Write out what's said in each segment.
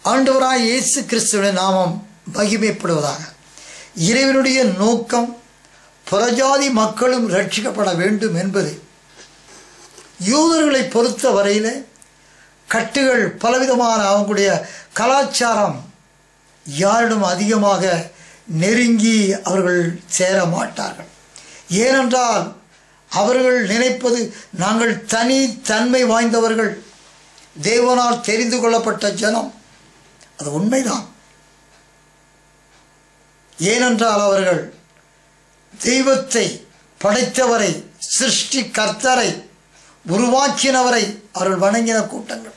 ஆண்டவராய் இயேசு கிறிஸ்துவின் நாமம் மகிமைப்படுவதாக இறைவனுடைய நோக்கம் புறஜாதி மக்களும் ரட்சிக்கப்பட வேண்டும் என்பது யூதர்களை பொறுத்த வரையில் கட்டுகள் பலவிதமான அவங்களுடைய கலாச்சாரம் யாரிடம் அதிகமாக நெருங்கி அவர்கள் சேர மாட்டார்கள் ஏனென்றால் அவர்கள் நினைப்பது நாங்கள் தனி தன்மை வாய்ந்தவர்கள் தேவனால் தெரிந்து கொள்ளப்பட்ட ஜனம் அது உண்மைதான் ஏனென்றால் அவர்கள் தெய்வத்தை படைத்தவரை சிருஷ்டி கர்த்தரை உருவாக்கினவரை அவர்கள் வணங்கின கூட்டங்கள்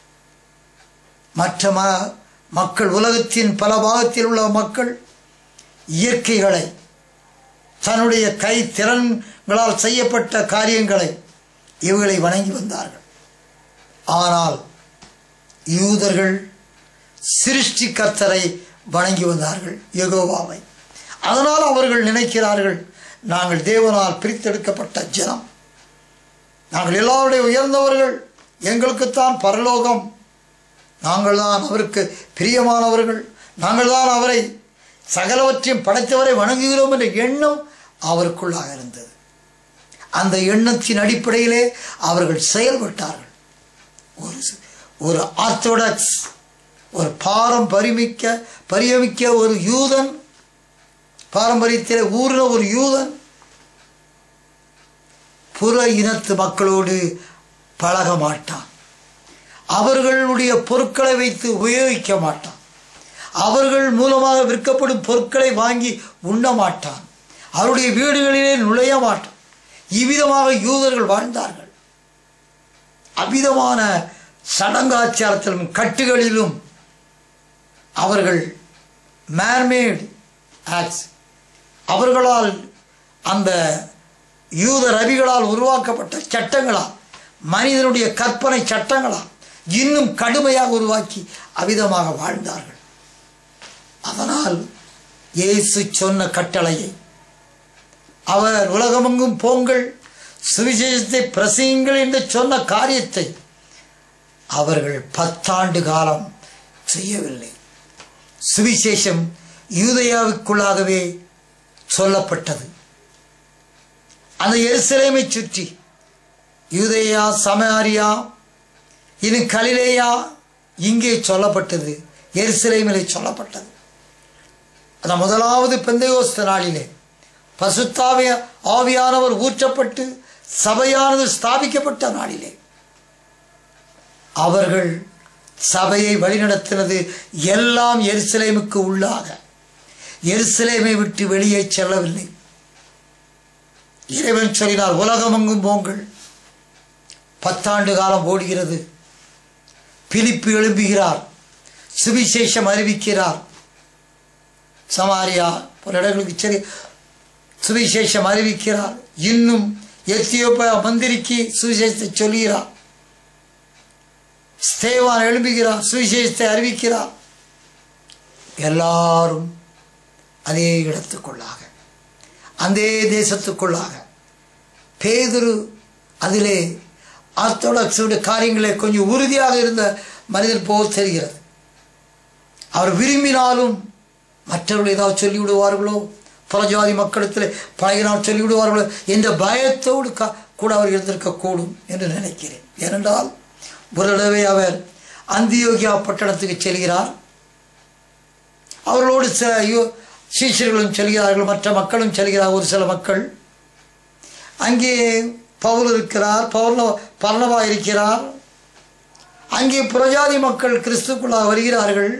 மற்ற ம மக்கள் உலகத்தின் பல பாகத்தில் உள்ள மக்கள் இயற்கைகளை தன்னுடைய கை திறன்களால் செய்யப்பட்ட காரியங்களை இவர்களை வணங்கி வந்தார்கள் ஆனால் யூதர்கள் சிருஷ்டி கர்த்தரை வணங்கி வந்தார்கள் யெகோவாவை அதனால் அவர்கள் நினைக்கிறார்கள் நாங்கள் தேவனால் பிரித்தெடுக்கப்பட்ட ஜனம் நாங்கள் எல்லாருடைய உயர்ந்தவர்கள் எங்களுக்குத்தான் பரலோகம் நாங்கள் தான் அவருக்கு பிரியமானவர்கள் நாங்கள் தான் அவரை சகலவற்றையும் படைத்தவரை வணங்குகிறோம் என்ற எண்ணம் அவருக்குள்ளாக இருந்தது அந்த எண்ணத்தின் அடிப்படையிலே அவர்கள் செயல்பட்டார்கள் ஒரு ஒரு ஆர்த்தோடாக்ஸ் ஒரு பாரம் பரிமிக்க பரியமிக்க ஒரு யூதன் பாரம்பரியத்திலே ஊரில் ஒரு யூதன் புற இனத்து மக்களோடு பழக மாட்டான் அவர்களுடைய பொருட்களை வைத்து உபயோகிக்க மாட்டான் அவர்கள் மூலமாக விற்கப்படும் பொருட்களை வாங்கி உண்ண மாட்டான் அவருடைய வீடுகளிலே நுழைய மாட்டான் இவ்விதமாக யூதர்கள் வாழ்ந்தார்கள் அவ்விதமான சடங்காச்சாரத்திலும் கட்டுகளிலும் அவர்கள் மேர்மேட் ஆக்ட்ஸ் அவர்களால் அந்த யூத ரவிகளால் உருவாக்கப்பட்ட சட்டங்களால் மனிதனுடைய கற்பனை சட்டங்களால் இன்னும் கடுமையாக உருவாக்கி அவிதமாக வாழ்ந்தார்கள் அதனால் இயேசு சொன்ன கட்டளையை அவர் உலகமெங்கும் போங்கள் சுவிசேஷத்தை பிரசியுங்கள் என்று சொன்ன காரியத்தை அவர்கள் பத்தாண்டு காலம் செய்யவில்லை சுவிசேஷம் யூதயாவுக்குள்ளாகவே சொல்லப்பட்டது அந்த எருசலேமை சுற்றி யூதேயா சமாரியா இது கலிலேயா இங்கே சொல்லப்பட்டது எருசலேமிலே சொல்லப்பட்டது அந்த முதலாவது பெந்தையோஸ்த நாளிலே பசுத்தாவிய ஆவியானவர் ஊற்றப்பட்டு சபையானது ஸ்தாபிக்கப்பட்ட நாளிலே அவர்கள் சபையை வழிநடத்தினது எல்லாம் எருசலேமுக்கு உள்ளாக எருசலேமை விட்டு வெளியே செல்லவில்லை இறைவன் சொல்லினார் உலகமெங்கும் போங்கள் பத்தாண்டு காலம் ஓடுகிறது பிலிப்பு எழும்புகிறார் சுவிசேஷம் அறிவிக்கிறார் சமாரியா பல இடங்களுக்கு சரி சுவிசேஷம் அறிவிக்கிறார் இன்னும் எத்தியோப்பியா மந்திரிக்கு சுவிசேஷத்தை சொல்கிறார் ஸ்தேவான் எழும்புகிறார் சுவிசேஷத்தை அறிவிக்கிறார் எல்லாரும் அதே இடத்துக்குள்ளாக அந்த தேசத்துக்குள்ளாக பேதுரு அதிலே ஆர்த்தோடாக்ஸுடைய காரியங்களே கொஞ்சம் உறுதியாக இருந்த மனிதன் போல் தெரிகிறது அவர் விரும்பினாலும் மற்றவர்கள் ஏதாவது சொல்லிவிடுவார்களோ புறஜாதி மக்களிடத்தில் பழகினால் சொல்லிவிடுவார்களோ என்ற பயத்தோடு கூட அவர் இருந்திருக்கக்கூடும் என்று நினைக்கிறேன் ஏனென்றால் ஒரு தடவை அவர் அந்தியோகியா பட்டணத்துக்கு செல்கிறார் அவர்களோடு சில யோ சீஷர்களும் செல்கிறார்கள் மற்ற மக்களும் செல்கிறார் ஒரு சில மக்கள் அங்கே பவுல் இருக்கிறார் பௌர்ண பர்ணவா இருக்கிறார் அங்கே புறஜாதி மக்கள் கிறிஸ்துக்குள்ளாக வருகிறார்கள்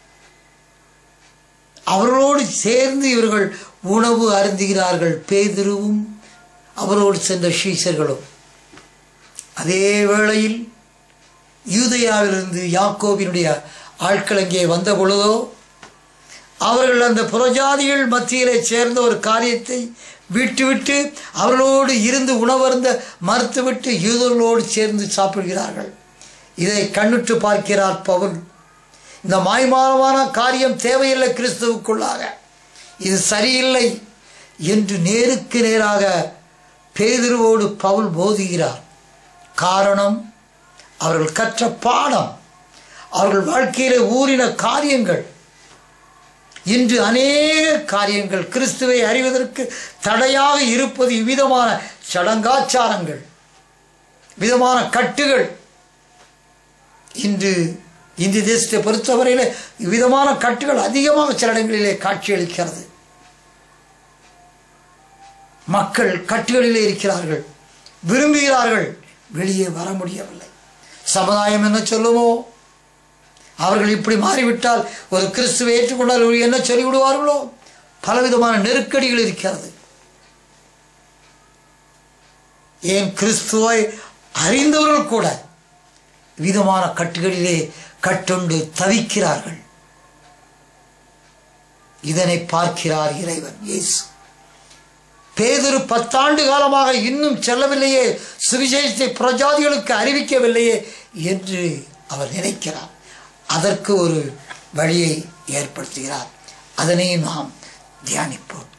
அவர்களோடு சேர்ந்து இவர்கள் உணவு அருந்துகிறார்கள் பேதிருவும் அவரோடு சென்ற ஷீசர்களும் அதே வேளையில் யூதயாவிலிருந்து யாக்கோபினுடைய ஆட்கள் அங்கே வந்த பொழுதோ அவர்கள் அந்த புறஜாதிகள் மத்தியிலே சேர்ந்த ஒரு காரியத்தை விட்டுவிட்டு அவர்களோடு இருந்து உணவருந்த மறுத்துவிட்டு யூதர்களோடு சேர்ந்து சாப்பிடுகிறார்கள் இதை கண்ணுற்று பார்க்கிறார் பவுல் இந்த மாய்மானமான காரியம் தேவையில்லை கிறிஸ்துவுக்குள்ளாக இது சரியில்லை என்று நேருக்கு நேராக பேதிருவோடு பவுல் போதுகிறார் காரணம் அவர்கள் கற்ற பாடம் அவர்கள் வாழ்க்கையிலே ஊறின காரியங்கள் இன்று அநேக காரியங்கள் கிறிஸ்துவை அறிவதற்கு தடையாக இருப்பது இவ்விதமான சடங்காச்சாரங்கள் விதமான கட்டுகள் இன்று இந்திய தேசத்தை பொறுத்தவரையிலே விதமான கட்டுகள் அதிகமாக சில இடங்களிலே காட்சியளிக்கிறது மக்கள் கட்டுகளிலே இருக்கிறார்கள் விரும்புகிறார்கள் வெளியே வர முடியவில்லை சமுதாயம் என்ன சொல்லுமோ அவர்கள் இப்படி மாறிவிட்டால் ஒரு கிறிஸ்துவை ஏற்றுக்கொண்டால் இவர்கள் என்ன சொல்லிவிடுவார்களோ பலவிதமான நெருக்கடிகள் இருக்கிறது ஏன் கிறிஸ்துவை அறிந்தவர்கள் கூட விதமான கட்டுகளிலே கட்டுண்டு தவிக்கிறார்கள் இதனை பார்க்கிறார் இறைவன் இயேசு பேதொரு பத்தாண்டு காலமாக இன்னும் செல்லவில்லையே சுவிசேஷத்தை பிரஜாதிகளுக்கு அறிவிக்கவில்லையே என்று அவர் நினைக்கிறார் அதற்கு ஒரு வழியை ஏற்படுத்துகிறார் அதனை நாம் தியானிப்போம்